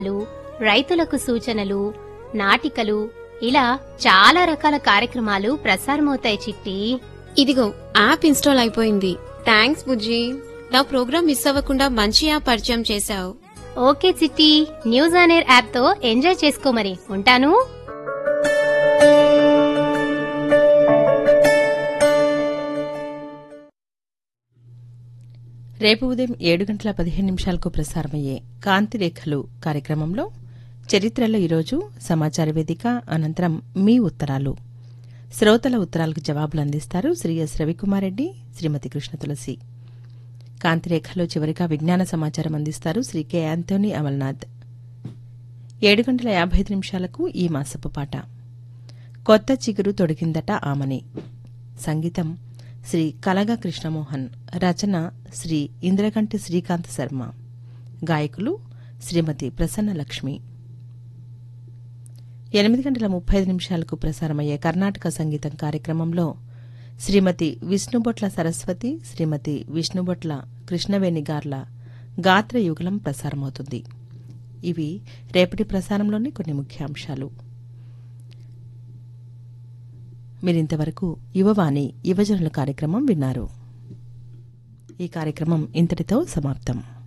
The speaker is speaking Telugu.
లు, రైతులకు సూచనలు నాటికలు ఇలా చాలా రకాల కార్యక్రమాలు ప్రసారమవుతాయి చిట్టి ఇదిగో యాప్ ఇన్స్టాల్ అయిపోయింది థ్యాంక్స్ బుజ్జి నా ప్రోగ్రామ్ మిస్ అవ్వకుండా మంచి యాప్ పరిచయం చేశావు okay Chitti news on air app తో ఎంజాయ్ చేసుకో మరి ఉంటాను రేపు ఉదయం ఏడు గంటల పదిహేను నిమిషాలకు ప్రసారమయ్యే కాంతి రేఖలు కార్యక్రమంలో చరిత్రలో ఈరోజు సమాచార వేదిక అనంతరం మీ ఉత్తరాలు శ్రోతల ఉత్తరాలకు జవాబులు అందిస్తారు శ్రీ ఎస్ రవికుమార్ రెడ్డి శ్రీమతి కృష్ణ తులసి కాంతిరేఖలో చివరిగా విజ్ఞాన సమాచారం అందిస్తారు శ్రీ కె యాంటోనీ అమల్నాథ్ ఏడు గంటల యాభై ఐదు నిమిషాలకు ఈ మాసపు పాట కొత్త చిగురు తొడిగిందట ఆమని సంగీతం శ్రీ కలగ కృష్ణమోహన్ రచన శ్రీ ఇంద్రకంటి శ్రీకాంత్ శర్మ గాయకులు శ్రీమతి ప్రసన్న లక్ష్మి ఎనిమిది గంటల ముప్పై ఐదు నిమిషాలకు ప్రసారమయ్యే కర్ణాటక సంగీతం కార్యక్రమంలో శ్రీమతి విష్ణుబొట్ల సరస్వతి శ్రీమతి విష్ణుబొట్ల కృష్ణవేణి గార్ల గాత్ర యుగలం ప్రసారమవుతుంది ఇవి రేపటి ప్రసారంలోని కొన్ని ముఖ్యాంశాలు మీరింతవరకు యువవాణి యువజనుల కార్యక్రమం విన్నారు ఈ కార్యక్రమం ఇంతటితో సమాప్తం